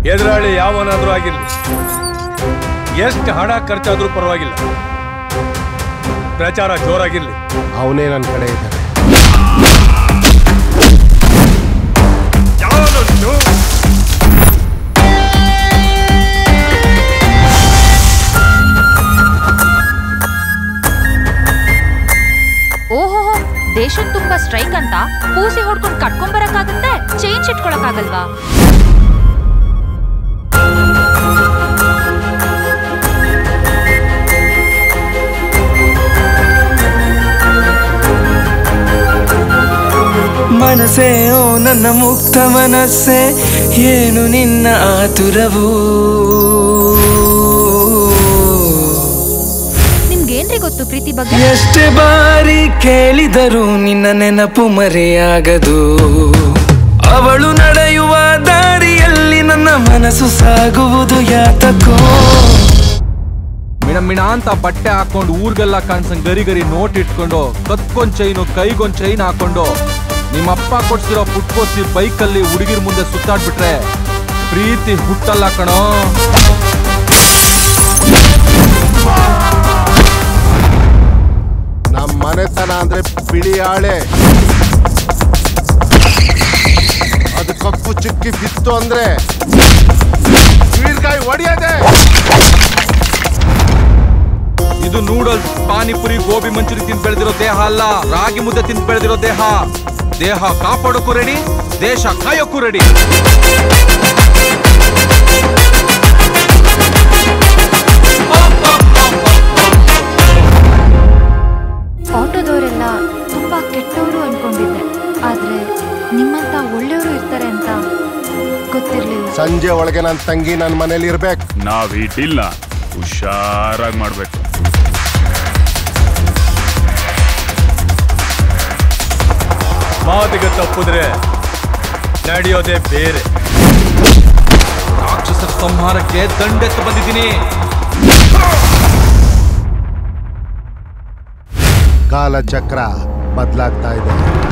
ಎದುರಾಳಿ ಯಾವನಾದ್ರೂ ಆಗಿರ್ಲಿ ಎಷ್ಟು ಹಣ ಖರ್ಚಾದ್ರೂ ಪರವಾಗಿಲ್ಲ ಪ್ರಚಾರ ಜೋರಾಗಿರ್ಲಿ ಅವನೇ ನನ್ನ ಕಡೆ ಇದ್ದಾನೆ ಓಹೋ ದೇಶದ ತುಂಬಾ ಸ್ಟ್ರೈಕ್ ಅಂತ ಪೂಸಿ ಹೊಡ್ಕೊಂಡು ಕಟ್ಕೊಂಬರಕ್ಕಾಗತ್ತೆ ಚೇಂಜ್ ಇಟ್ಕೊಳಕ್ಕಾಗಲ್ವಾ ಮನಸ್ಸೇ ಓ ನನ್ನ ಮುಕ್ತ ಮನಸ್ಸೇ ಏನು ನಿನ್ನ ಆತುರವು ನಿಮ್ಗೇನ್ರಿ ಗೊತ್ತು ಪ್ರೀತಿ ಬಗ್ಗೆ ಎಷ್ಟೇ ಬಾರಿ ಕೇಳಿದರೂ ನಿನ್ನ ನೆನಪು ಮರೆಯಾಗದು ಅವಳು ನಡೆಯುವ ದಾರಿಯಲ್ಲಿ ನನ್ನ ಮನಸ್ಸು ಸಾಗುವುದು ಯಾತಕೋ ಮಿಣ ಮಿಣ ಅಂತ ಬಟ್ಟೆ ಹಾಕೊಂಡು ಊರ್ಗೆಲ್ಲ ಕಾಣ್ಸಂಗ್ ಗರಿ ಗರಿ ನೋಟ್ ಇಟ್ಕೊಂಡು ಕತ್ಕೊಂಡ್ ಚೈನು ಕೈಗೊಂದ್ ಚೈನ್ ಹಾಕೊಂಡು ನಿಮ್ಮಪ್ಪ ಕೊಡ್ಸಿರೋ ಪುಟ್ಕೋಸಿ ಬೈಕಲ್ಲಿ ಹುಡುಗಿರ್ ಮುಂದೆ ಸುತ್ತಾಡ್ಬಿಟ್ರೆ ಪ್ರೀತಿ ಹುಟ್ಟಲ್ಲ ಕಣೋ ನಮ್ಮ ಮನೆತನ ಅಂದ್ರೆ ಬಿಳಿ ಆಳೆ ಅದು ಕಪ್ಪು ಚುಕ್ಕಿ ಬಿತ್ತು ಅಂದ್ರೆ ಬೀರ್ಗಾಯಿ ಹೊಡಿಯದೆ ಇದು ನೂಡಲ್ಸ್ ಪಾನಿಪುರಿ ಗೋಬಿ ಮಂಚೂರಿ ತಿಂದು ಬೆಳೆದಿರೋ ದೇಹ ಅಲ್ಲ ರಾಗಿ ಮುದ್ದೆ ತಿಂದು ಬೆಳೆದಿರೋ ದೇಹ ದೇಹ ಕಾಪಾಡೋಕ್ಕೂ ರೆಡಿ ದೇಶ ಕಾಯೋಕ್ಕೂ ರೆಡಿ ಆಟೋದವರೆಲ್ಲ ತುಂಬಾ ಕೆಟ್ಟವರು ಅನ್ಕೊಂಡಿದ್ದೆ ಆದ್ರೆ ನಿಮ್ಮಂತ ಒಳ್ಳೆಯವರು ಇರ್ತಾರೆ ಅಂತ ಗೊತ್ತಿರ್ಲಿಲ್ಲ ಸಂಜೆ ಒಳಗೆ ನನ್ನ ತಂಗಿ ನನ್ನ ಮನೇಲಿ ಇರ್ಬೇಕು ನಾವ್ ಈ ಡೀಲ್ನ ಹುಷಾರಾಗಿ ಮಾಡ್ಬೇಕು ಮಾತಿಗೆ ತಪ್ಪಿದ್ರೆ ನಡೆಯೋದೇ ಬೇರೆ ರಾಕ್ಷಸರ ಸಂಹಾರಕ್ಕೆ ದಂಡೆತ್ತು ಬಂದಿದ್ದೀನಿ ಕಾಲಚಕ್ರ ಬದಲಾಗ್ತಾ ಇದೆ